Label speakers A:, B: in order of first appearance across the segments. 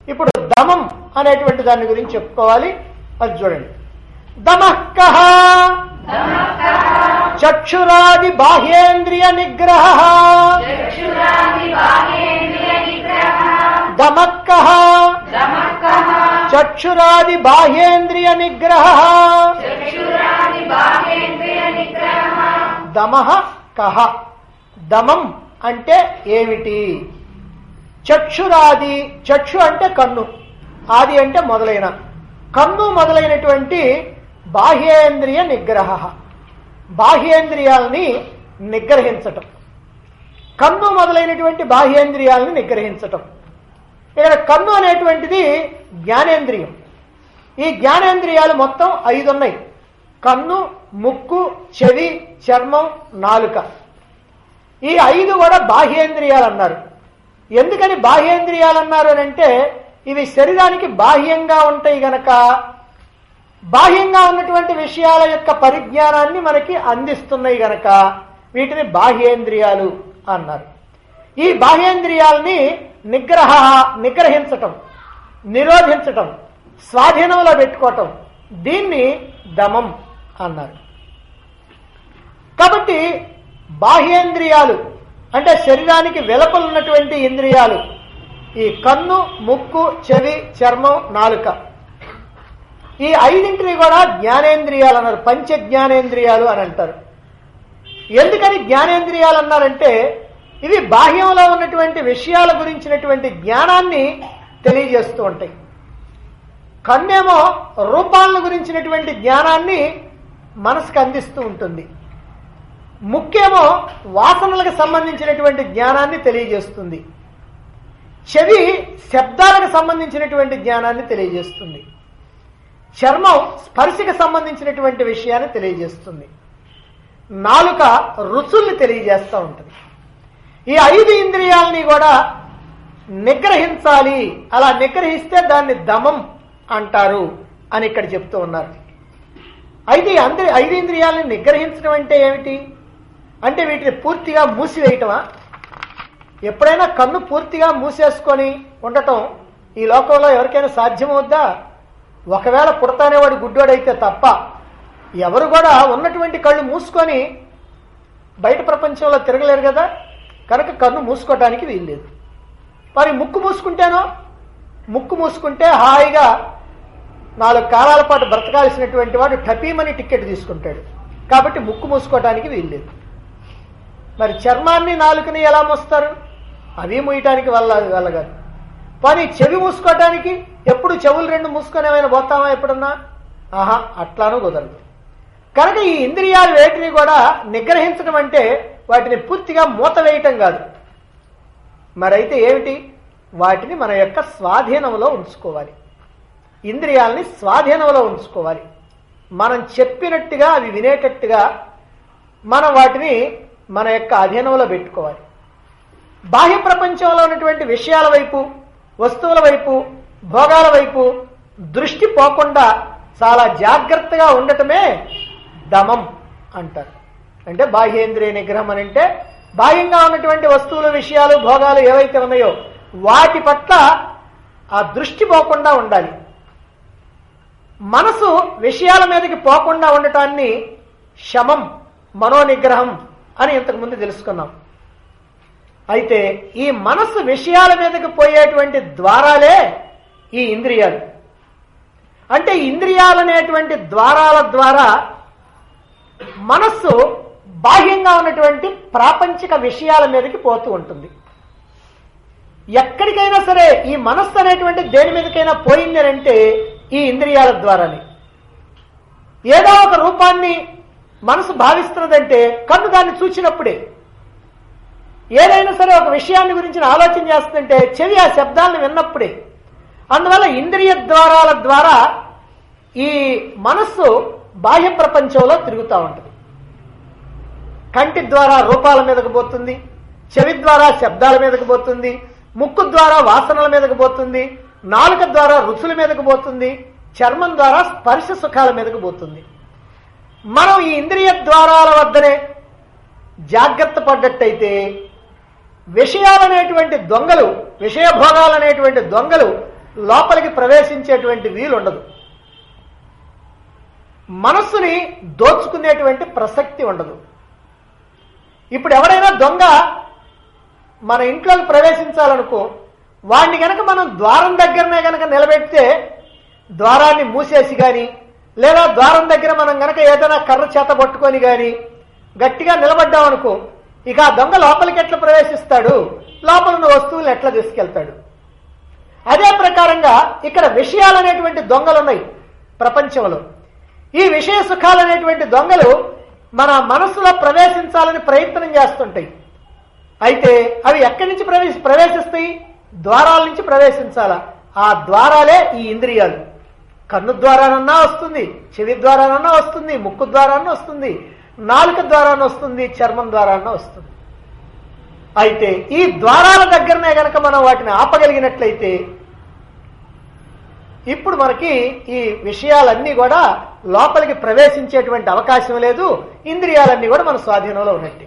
A: ఇప్పుడు దమం అనేటువంటి దాని గురించి చెప్పుకోవాలి అది చూడండి దమః చక్షురాది బాహ్యేంద్రియ నిగ్రహ దమః చక్షురాది బాహ్యేంద్రియ నిగ్రహ దమః కహ దమం అంటే ఏమిటి చక్షురాది చక్షు అంటే కన్ను ఆది అంటే మొదలైన కన్ను మొదలైనటువంటి బాహ్యేంద్రియ నిగ్రహ బాహ్యేంద్రియాలని నిగ్రహించటం కన్ను మొదలైనటువంటి బాహ్యేంద్రియాలని నిగ్రహించటం ఇక్కడ కన్ను అనేటువంటిది జ్ఞానేంద్రియం ఈ జ్ఞానేంద్రియాలు మొత్తం ఐదు ఉన్నాయి కన్ను ముక్కు చెవి చర్మం నాలుక ఈ ఐదు కూడా బాహ్యేంద్రియాలు అన్నారు ఎందుకని బాహ్యేంద్రియాలు అన్నారు అని అంటే ఇవి శరీరానికి బాహ్యంగా ఉంటాయి గనక బాహ్యంగా ఉన్నటువంటి విషయాల యొక్క పరిజ్ఞానాన్ని మనకి అందిస్తున్నాయి గనక వీటిని బాహ్యేంద్రియాలు అన్నారు ఈ బాహ్యేంద్రియాలని నిగ్రహ నిగ్రహించటం నిరోధించటం స్వాధీనంలో పెట్టుకోవటం దీన్ని దమం అన్నారు కాబట్టి బాహ్యేంద్రియాలు అంటే శరీరానికి వెలుపలున్నటువంటి ఇంద్రియాలు ఈ కన్ను ముక్కు చెవి చర్మం నాలుక ఈ ఐదింటిని కూడా జ్ఞానేంద్రియాలు అన్నారు పంచ జ్ఞానేంద్రియాలు అని అంటారు ఎందుకని జ్ఞానేంద్రియాలు అన్నారంటే ఇవి బాహ్యంలో ఉన్నటువంటి విషయాల గురించినటువంటి జ్ఞానాన్ని తెలియజేస్తూ ఉంటాయి కన్నేమో రూపాలను గురించినటువంటి జ్ఞానాన్ని మనసుకు అందిస్తూ ఉంటుంది ముఖ్యేమో వాసనలకు సంబంధించినటువంటి జ్ఞానాన్ని తెలియజేస్తుంది చెవి శబ్దాలకు సంబంధించినటువంటి జ్ఞానాన్ని తెలియజేస్తుంది చర్మం స్పర్శకు సంబంధించినటువంటి విషయాన్ని తెలియజేస్తుంది నాలుక రుచుల్ని తెలియజేస్తూ ఉంటుంది ఈ ఐదు ఇంద్రియాలని కూడా నిగ్రహించాలి అలా నిగ్రహిస్తే దాన్ని దమం అంటారు అని ఇక్కడ చెప్తూ ఉన్నారు అయితే ఈ అందరి ఐదు ఇంద్రియాలని నిగ్రహించడం అంటే ఏమిటి అంటే వీటిని పూర్తిగా మూసివేయటమా ఎప్పుడైనా కన్ను పూర్తిగా మూసేసుకొని ఉండటం ఈ లోకంలో ఎవరికైనా సాధ్యమవుద్దా ఒకవేళ పుడతానే వాడు గుడ్డోడైతే తప్ప ఎవరు కూడా ఉన్నటువంటి కళ్ళు మూసుకొని బయట ప్రపంచంలో తిరగలేరు కదా కనుక కన్ను మూసుకోవడానికి వీల్లేదు మరి ముక్కు మూసుకుంటేనో ముక్కు మూసుకుంటే హాయిగా నాలుగు కాలాల పాటు బ్రతకాల్సినటువంటి వాడు టపీమని టికెట్ తీసుకుంటాడు కాబట్టి ముక్కు మూసుకోవడానికి వీల్లేదు మరి చర్మాన్ని నాలుకని ఎలా మోస్తారు అవి మూయటానికి వల్ల వెళ్ళగారు కానీ చెవి మూసుకోవటానికి ఎప్పుడు చెవులు రెండు మూసుకొని ఏమైనా పోతామా ఎప్పుడన్నా ఆహా అట్లానూ కుదరదు కనుక ఈ ఇంద్రియాలు వేటిని కూడా నిగ్రహించడం అంటే వాటిని పూర్తిగా మూత వేయటం కాదు మరైతే ఏమిటి వాటిని మన యొక్క స్వాధీనంలో ఉంచుకోవాలి ఇంద్రియాలని స్వాధీనంలో ఉంచుకోవాలి మనం చెప్పినట్టుగా అవి వినేటట్టుగా మనం వాటిని మన యొక్క అధీనంలో పెట్టుకోవాలి బాహ్య ప్రపంచంలో ఉన్నటువంటి విషయాల వైపు వస్తువుల వైపు భోగాల వైపు దృష్టి పోకుండా చాలా జాగ్రత్తగా ఉండటమే దమం అంటారు అంటే బాహ్యేంద్రియ నిగ్రహం అని అంటే బాహ్యంగా ఉన్నటువంటి వస్తువుల విషయాలు భోగాలు ఏవైతే ఉన్నాయో వాటి పట్ల ఆ దృష్టి పోకుండా ఉండాలి మనసు విషయాల మీదకి పోకుండా ఉండటాన్ని శమం మనోనిగ్రహం అని ఇంతకు ముందు తెలుసుకున్నాం అయితే ఈ మనస్సు విషయాల మీదకి పోయేటువంటి ద్వారాలే ఈ ఇంద్రియాలు అంటే ఇంద్రియాలనేటువంటి ద్వారాల ద్వారా మనస్సు బాహ్యంగా ఉన్నటువంటి ప్రాపంచిక విషయాల మీదకి పోతూ ఉంటుంది ఎక్కడికైనా సరే ఈ మనస్సు అనేటువంటి దేని మీదకైనా పోయింది అంటే ఈ ఇంద్రియాల ద్వారానే ఏదో ఒక రూపాన్ని మనసు భావిస్తున్నదంటే కన్ను దాన్ని చూసినప్పుడే ఏదైనా సరే ఒక విషయాన్ని గురించి ఆలోచన చేస్తుంటే చెవి ఆ శబ్దాలను విన్నప్పుడే అందువల్ల ఇంద్రియ ద్వారాల ద్వారా ఈ మనస్సు బాహ్య ప్రపంచంలో తిరుగుతూ ఉంటుంది కంటి ద్వారా రూపాల మీదకు పోతుంది చెవి ద్వారా శబ్దాల మీదకు పోతుంది ముక్కు ద్వారా వాసనల మీదకు పోతుంది నాలుక ద్వారా రుచుల మీదకు పోతుంది చర్మం ద్వారా స్పర్శ సుఖాల మీదకు పోతుంది మనం ఈ ఇంద్రియ ద్వారాల వద్దనే జాగ్రత్త పడ్డట్టయితే విషయాలనేటువంటి దొంగలు విషయభోగాలనేటువంటి దొంగలు లోపలికి ప్రవేశించేటువంటి వీలు ఉండదు మనస్సుని దోచుకునేటువంటి ప్రసక్తి ఉండదు ఇప్పుడు ఎవడైనా దొంగ మన ఇంట్లోకి ప్రవేశించాలనుకో వాడిని గనక మనం ద్వారం దగ్గరనే గనక నిలబెడితే ద్వారాన్ని మూసేసి గాని లేదా ద్వారం దగ్గర మనం గనక ఏదైనా కర్ర చేత పట్టుకొని గాని గట్టిగా నిలబడ్డామనుకో ఇక ఆ దొంగ లోపలికి ఎట్లా ప్రవేశిస్తాడు లోపల ఉన్న వస్తువులు ఎట్లా తీసుకెళ్తాడు అదే ప్రకారంగా ఇక్కడ విషయాలు అనేటువంటి దొంగలు ఉన్నాయి ప్రపంచంలో ఈ విషయ సుఖాలు అనేటువంటి దొంగలు మన మనసులో ప్రవేశించాలని ప్రయత్నం చేస్తుంటాయి అయితే అవి ఎక్కడి నుంచి ప్రవేశ ప్రవేశిస్తాయి ద్వారాల నుంచి ప్రవేశించాలా ఆ ద్వారాలే ఈ ఇంద్రియాలు కన్ను ద్వారానన్నా వస్తుంది చెవి ద్వారానన్నా వస్తుంది ముక్కు ద్వారాన వస్తుంది నాలుక ద్వారాన వస్తుంది చర్మం ద్వారాన వస్తుంది అయితే ఈ ద్వారాల దగ్గరనే గనక మనం వాటిని ఆపగలిగినట్లయితే ఇప్పుడు మనకి ఈ విషయాలన్నీ కూడా లోపలికి ప్రవేశించేటువంటి అవకాశం లేదు ఇంద్రియాలన్నీ కూడా మన స్వాధీనంలో ఉన్నట్టు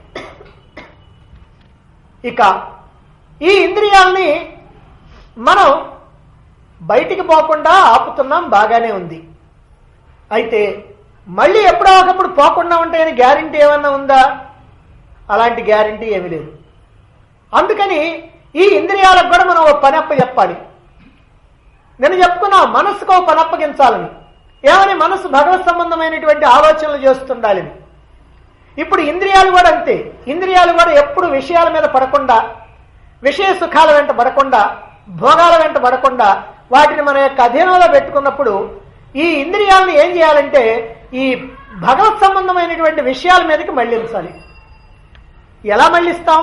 A: ఇక ఈ ఇంద్రియాలని మనం బయటికి పోకుండా ఆపుతున్నాం బాగానే ఉంది అయితే మళ్ళీ ఎప్పుడో ఒకప్పుడు పోకుండా ఉంటాయని గ్యారంటీ ఏమన్నా ఉందా అలాంటి గ్యారంటీ ఏమీ లేదు అందుకని ఈ ఇంద్రియాలకు కూడా మనం ఒక పని అప్ప చెప్పాలి నేను చెప్పుకున్నా మనసుకు ఒక పని అప్పగించాలని ఏమని మనసు భగవత్ సంబంధమైనటువంటి ఆలోచనలు చేస్తుండాలని ఇప్పుడు ఇంద్రియాలు కూడా అంతే ఇంద్రియాలు కూడా ఎప్పుడు విషయాల మీద పడకుండా విషయ సుఖాల వెంట పడకుండా భోగాల వెంట పడకుండా వాటిని మన యొక్క అధీనంలో పెట్టుకున్నప్పుడు ఈ ఇంద్రియాలను ఏం చేయాలంటే ఈ భగవత్ సంబంధమైనటువంటి విషయాల మీదకి మళ్లించాలి ఎలా మళ్లిస్తాం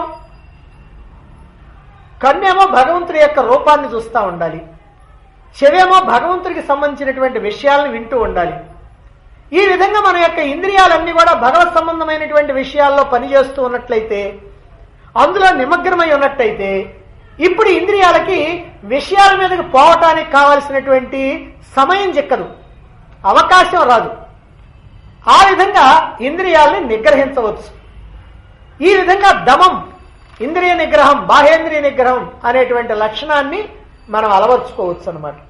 A: కన్నేమో భగవంతుడి యొక్క రూపాన్ని చూస్తూ ఉండాలి చెవేమో భగవంతుడికి సంబంధించినటువంటి విషయాలను వింటూ ఉండాలి ఈ విధంగా మన యొక్క ఇంద్రియాలన్నీ కూడా భగవత్ సంబంధమైనటువంటి విషయాల్లో పనిచేస్తూ ఉన్నట్లయితే అందులో నిమగ్నమై ఉన్నట్టయితే ఇప్పుడు ఇంద్రియాలకి విషయాల మీదకి పోవటానికి కావలసినటువంటి సమయం చిక్కదు అవకాశం రాదు ఆ విధంగా ఇంద్రియాలని నిగ్రహించవచ్చు ఈ విధంగా దమం ఇంద్రియ నిగ్రహం బాహేంద్రియ నిగ్రహం అనేటువంటి లక్షణాన్ని మనం అలవర్చుకోవచ్చు అనమాట